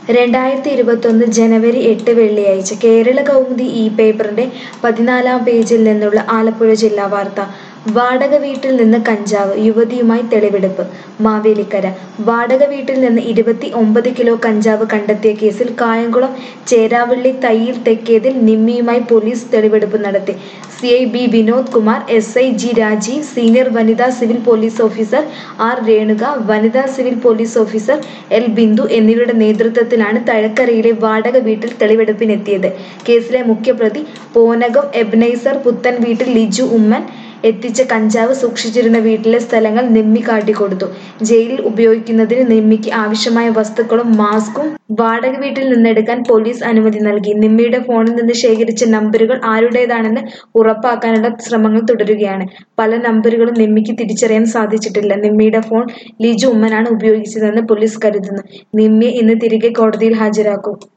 രണ്ടായിരത്തി ഇരുപത്തൊന്ന് ജനുവരി എട്ട് വെള്ളിയാഴ്ച കേരള കൗമുദി ഇ പേപ്പറിന്റെ പതിനാലാം പേജിൽ നിന്നുള്ള ആലപ്പുഴ ജില്ലാ വാർത്ത വാടക വീട്ടിൽ നിന്ന് കഞ്ചാവ് യുവതിയുമായി തെളിവെടുപ്പ് മാവേലിക്കര വാടക വീട്ടിൽ നിന്ന് ഇരുപത്തി ഒമ്പത് കിലോ കഞ്ചാവ് കണ്ടെത്തിയ കേസിൽ കായംകുളം ചേരാവള്ളി തയ്യിൽ തെക്കേതിൽ നിമ്മിയുമായി പോലീസ് തെളിവെടുപ്പ് നടത്തി C I B Vinod Kumar S I G Rajeev senior വനിതാ civil police officer R Renuka വനിതാ civil police officer L Bindu എന്നിവരുടെ നേതൃത്വത്തിലാണ് തഴക്കരയിലെ വാടക വീട്ടിൽ തെളിവെടുപ്പിനെത്തിയത് കേസിലെ മുഖ്യപ്രതി പോനകം എബ്നൈസർ പുത്തൻ വീട്ടിൽ ലിജു ഉമ്മൻ എത്തിച്ച കഞ്ചാവ് സൂക്ഷിച്ചിരുന്ന വീട്ടിലെ സ്ഥലങ്ങൾ നിമ്മി കാട്ടിക്കൊടുത്തു ജയിലിൽ ഉപയോഗിക്കുന്നതിന് നിമ്മിക്ക് ആവശ്യമായ വസ്തുക്കളും മാസ്കും വാടക വീട്ടിൽ നിന്നെടുക്കാൻ പോലീസ് അനുമതി നൽകി നിമ്മിയുടെ ഫോണിൽ നിന്ന് ശേഖരിച്ച നമ്പറുകൾ ആരുടേതാണെന്ന് ഉറപ്പാക്കാനുള്ള ശ്രമങ്ങൾ തുടരുകയാണ് പല നമ്പറുകളും നിമ്മിക്ക് തിരിച്ചറിയാൻ സാധിച്ചിട്ടില്ല നിമ്മിയുടെ ഫോൺ ലിജു ഉമ്മനാണ് ഉപയോഗിച്ചതെന്ന് പോലീസ് കരുതുന്നു നിമ്മിയെ ഇന്ന് തിരികെ കോടതിയിൽ ഹാജരാക്കും